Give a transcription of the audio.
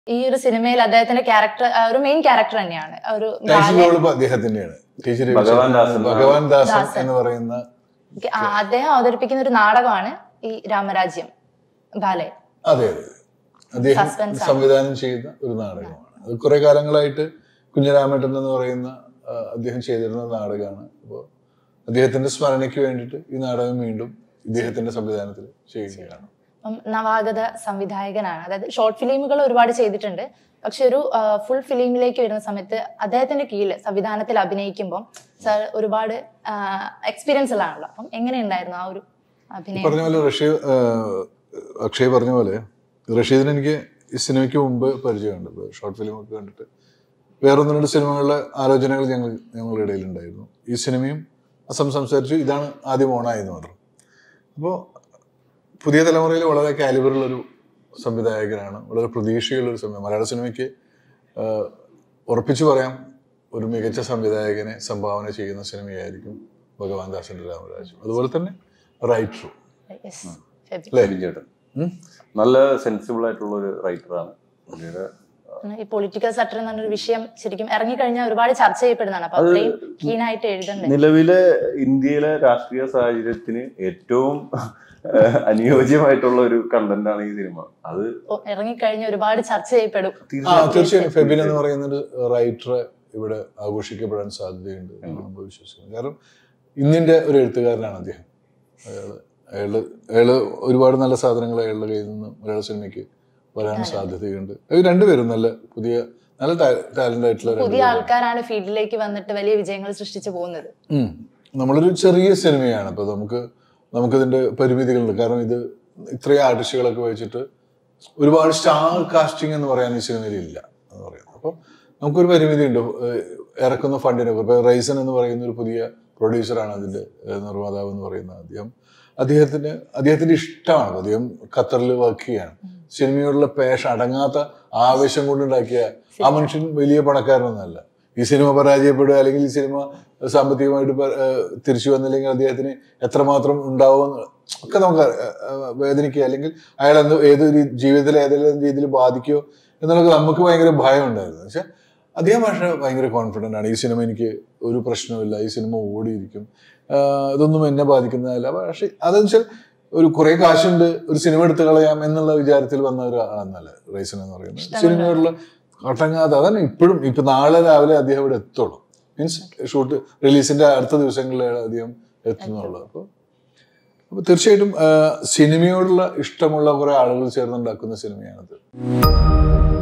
ഈ ഒരു സിനിമയിൽ അദ്ദേഹത്തിന്റെ ക്യാരക്ടർ ഒരു മെയിൻ ക്യാരക്ടർ തന്നെയാണ് ഒരു ടൈറ്റിൽ ബാലെ- റോൾ ഇപ്പൊ അദ്ദേഹത്തിന്റെയാണ് ടീച്ചർ ഭഗവാൻ ദാസൻ. ഭഗവാൻ ദാസൻ ദാസൻ. എന്ന് പറയുന്ന ആ, അദ്ദേഹം അവതരിപ്പിക്കുന്ന ഒരു നാടകമാണ് ഈ രാമരാജ്യം ബാലെ അതെ അതെ അദ്ദേഹം Suspense ആണ്. സംവിധാനം ചെയ്ത ഒരു നാടകമാണ് അത് കുറെ കാലങ്ങളായിട്ട് കുഞ്ഞരാമേട്ടൻ എന്ന് പറയുന്ന ആ, അദ്ദേഹം ചെയ്തിരുന്ന നാടകമാണ് അപ്പോൾ അദ്ദേഹത്തിന്റെ സ്മരണയ്ക്ക് വേണ്ടിയിട്ട് ഈ നാടകം വീണ്ടും ഇദ്ദേഹത്തിന്റെ സംവിധാനത്തിൽ ചെയ്യുകയാണ് അപ്പം നവാഗത സംവിധായകനാണ് അതായത് ഷോർട്ട് ഫിലിമുകൾ ഒരുപാട് ചെയ്തിട്ടുണ്ട് പക്ഷെ ഒരു ഫുൾ ഫിലിമിലേക്ക് വരുന്ന സമയത്ത് അദ്ദേഹത്തിന്റെ കീഴിൽ സംവിധാനത്തിൽ അഭിനയിക്കുമ്പോൾ സാർ ഒരുപാട് എക്സ്പീരിയൻസ് ഉള്ളതാണല്ലോ അപ്പം എങ്ങനെയുണ്ടായിരുന്നു ആ ഒരു അഭിനയം പറഞ്ഞ പോലെ റഷീദ് ആ, അക്ഷയ് പറഞ്ഞ പോലെ റഷീദിന് എനിക്ക് ഈ സിനിമയ്ക്ക് മുമ്പ് പരിചയമുണ്ട് ഇപ്പോൾ ഷോർട്ട് ഫിലിം ഒക്കെ കണ്ടിട്ട് വേറെ ഒന്ന് രണ്ട് സിനിമകളുടെ ആലോചനകൾ ഞങ്ങൾ ഞങ്ങളുടെ ഇടയിൽ ഉണ്ടായിരുന്നു ഈ സിനിമയും അസം സംസാരിച്ചു ഇതാണ് ആദ്യം ഓണായെന്ന് മാത്രം അപ്പോൾ പുതിയ തലമുറയിൽ വളരെ കാലിബറുള്ളൊരു സംവിധായകനാണ് വളരെ പ്രതീക്ഷയുള്ള ഒരു സംവിധാനം മലയാള സിനിമയ്ക്ക് ആ, ഉറപ്പിച്ചു പറയാം ഒരു മികച്ച സംവിധായകനെ സംഭാവന ചെയ്യുന്ന സിനിമയായിരിക്കും ഭഗവാൻ ദാസന്റെ രാമരാജ്യം അതുപോലെ തന്നെ റൈറ്ററും Yes. ഫെബി. അല്ലേ ചേട്ടൻ ഉം? നല്ല സെൻസിബിൾ ആയിട്ടുള്ള ഒരു റൈറ്ററാണ് പുള്ളിയുടെ ഈ പൊളിറ്റിക്കൽ സട്ടർ എന്ന് പറഞ്ഞൊരു വിഷയം ശരിക്കും ഇറങ്ങിക്കഴിഞ്ഞാൽ ഒരുപാട് ചർച്ച ചെയ്യപ്പെടുന്നതാണ് അപ്പൊ അത്രയും കീനായിട്ട് എഴുതണ്ടേ നിലവിലെ ഇന്ത്യയിലെ രാഷ്ട്രീയ സാഹചര്യത്തിന് ഏറ്റവും ഏഹ്, അനുയോജ്യമായിട്ടുള്ള ഒരു കണ്ടന്റ് ആണ് ഈ സിനിമ അത് ഓ, ഇറങ്ങിക്കഴിഞ്ഞാൽ ഒരുപാട് ചർച്ച ചെയ്യപ്പെടും ആ തീർച്ചയായും തീർച്ചയായും ഫെബിൻ എന്ന് പറയുന്ന ഒരു റൈറ്റർ ഇവിടെ ആഘോഷിക്കപ്പെടാൻ സാധ്യതയുണ്ട് എന്ന് നമ്മൾ വിശ്വസിക്കുന്നു കാരണം ഇന്നിന്റെ ഒരു എഴുത്തുകാരനാണ് അദ്ദേഹം അയാള് അയാള് അയാള് ഒരുപാട് നല്ല സാധനങ്ങൾ അയാളുടെ കയ്യിൽ നിന്ന് മലയാള സിനിമയ്ക്ക് വരാൻ സാധ്യതയുണ്ട് അത് രണ്ടുപേരും നല്ല പുതിയ നല്ല ടാലന്റ് ആയിട്ടുള്ള പുതിയ രണ്ടുപേരും. ആൾക്കാരാണ് ഫീൽഡിലേക്ക് വന്നിട്ട് വലിയ വിജയങ്ങൾ സൃഷ്ടിച്ചു പോകുന്നത് ഉം. നമ്മളൊരു ചെറിയ സിനിമയാണ് അപ്പൊ നമുക്ക് നമുക്കിതിന്റെ പരിമിതികളുണ്ട് കാരണം ഇത് ഇത്രയും ആർട്ടിസ്റ്റുകളൊക്കെ വെച്ചിട്ട് ഒരുപാട് സ്റ്റാർ കാസ്റ്റിംഗ് എന്ന് പറയാൻ ഈ സിനിമയിൽ ഇല്ല എന്ന് പറയുന്നത് അപ്പോൾ നമുക്കൊരു പരിമിതി ഉണ്ട് ഇറക്കുന്ന ഫണ്ടിനെ ഇപ്പൊ റൈസൻ എന്ന് പറയുന്ന ഒരു പുതിയ പ്രൊഡ്യൂസറാണ് അതിന്റെ ഏഹ്, നിർമ്മാതാവ് എന്ന് പറയുന്ന അദ്ദേഹം അദ്ദേഹത്തിന് അദ്ദേഹത്തിന്റെ ഇഷ്ടമാണ് അദ്ദേഹം ഖത്തറിൽ വർക്ക് ചെയ്യാണ് സിനിമയോടുള്ള പേഷ അടങ്ങാത്ത ആവേശം കൊണ്ടുണ്ടാക്കിയ ആ മനുഷ്യൻ വലിയ പണക്കാരനൊന്നുമല്ല ഈ സിനിമ പരാജയപ്പെടുക അല്ലെങ്കിൽ ഈ സിനിമ സാമ്പത്തികമായിട്ട് പ- ഏഹ് തിരിച്ചു വന്നില്ലെങ്കിൽ അദ്ദേഹത്തിന് എത്രമാത്രം ഉണ്ടാവും ഒക്കെ നമുക്ക് ഏഹ് ഏഹ് വേദനിക്കുക അല്ലെങ്കിൽ അയാൾ എന്ത് ഏത് രീ- ജീവിതത്തിൽ ഏതെങ്കിലും രീതിയിൽ ബാധിക്കുമോ എന്നുള്ളത് നമുക്ക് ഭയങ്കര ഭയം ഉണ്ടായിരുന്നു പക്ഷെ അദ്ദേഹം പക്ഷേ ഭയങ്കര കോൺഫിഡൻ്റ് ആണ് ഈ സിനിമ എനിക്ക് ഒരു പ്രശ്നമില്ല ഈ സിനിമ ഓടിയിരിക്കും ആഹ് ഇതൊന്നും എന്നെ ബാധിക്കുന്നതല്ല പക്ഷെ അതെന്ന് വെച്ചാൽ ഒരു കുറെ കാശുണ്ട് ഒരു സിനിമ എടുത്തു കളയാം എന്നുള്ള വിചാരത്തിൽ വന്ന ഒരു ആളെന്നല്ല റൈസൻ എന്ന് പറയുന്നത് സിനിമയോടുള്ള അടങ്ങാതെ അതന്നെ ഇപ്പോഴും ഇപ്പൊ നാളെ രാവിലെ അദ്ദേഹം ഇവിടെ എത്തുള്ളൂ മീൻസ് ഷൂട്ട് റിലീസിന്റെ അടുത്ത ദിവസങ്ങളിൽ അദ്ദേഹം എത്തുന്നുള്ളൂ അപ്പോൾ അപ്പോൾ തീർച്ചയായിട്ടും ആഹ് സിനിമയോടുള്ള ഇഷ്ടമുള്ള കുറെ ആളുകൾ ചേർന്നുണ്ടാക്കുന്ന സിനിമയാണത്